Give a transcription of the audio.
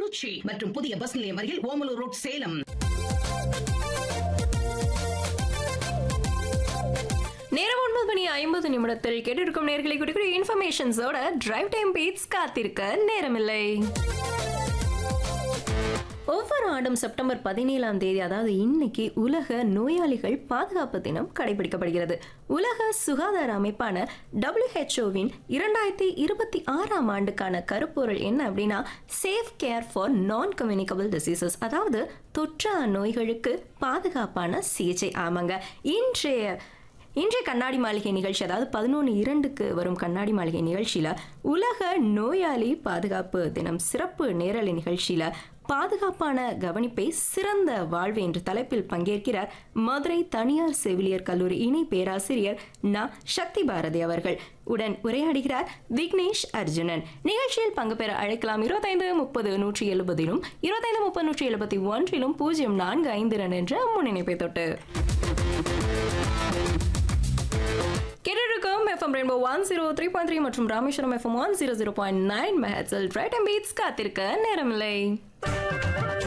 திருச்சி மற்றும் புதிய பஸ் நிலையம் அருகில் ஓமலூர் ரோட் சேலம் நேரம் ஒன்பது மணி ஐம்பது நிமிடத்தில் கேட்டிருக்கும் நேர்களை குறிக்கிற இன்ஃபர்மேஷன்ஸோட டிரைவ் டைம் பீட்ஸ் காத்திருக்க நேரமில்லை ஒவ்வொரு ஆண்டும் செப்டம்பர் பதினேழாம் தேதி அதாவது இன்னைக்கு உலக நோயாளிகள் பாதுகாப்பு தினம் கடைபிடிக்கப்படுகிறது உலக சுகாதார அமைப்பான டபிள்யூஹெச்ஓவின் இரண்டாயிரத்தி இருபத்தி ஆறாம் ஆண்டுக்கான கருப்பொருள் என்ன அப்படின்னா safe care for non communicable diseases அதாவது தொற்றா நோய்களுக்கு பாதுகாப்பான சிகிச்சை ஆமாங்க இன்றைய இன்றைய கண்ணாடி மாளிகை நிகழ்ச்சி அதாவது பதினொன்று இரண்டுக்கு வரும் கண்ணாடி மாளிகை நிகழ்ச்சியில உலக நோயாளி பாதுகாப்பு தினம் சிறப்பு நேரலை நிகழ்ச்சியில பாதுகாப்பான கவனிப்பை சிறந்த வாழ்வு என்ற தலைப்பில் பங்கேற்கிறார் மதுரை தனியார் செவிலியர் கல்லூரி இணை பேராசிரியர் நா சக்தி பாரதி அவர்கள் உடன் உரையாடுகிறார் விக்னேஷ் அர்ஜுனன் நிகழ்ச்சியில் பங்கு பெற அழைக்கலாம் இருபத்தைந்து முப்பது நூற்றி எழுபதிலும் இருபத்தைந்து முப்பது நூற்றி எழுபத்தி ஒன்றிலும் பூஜ்ஜியம் நான்கு ஐந்து இரண்டு என்ற முன்னிணைப்பை தொட்டு கேட்டிருக்கும் FM rainbow one zero three point three மற்றும் Rameswaram FM one zero zero point nine மெஹட்ஸில் ட்ரைட் அண்ட் பீட்ஸ் காத்திருக்க நேரமில்லை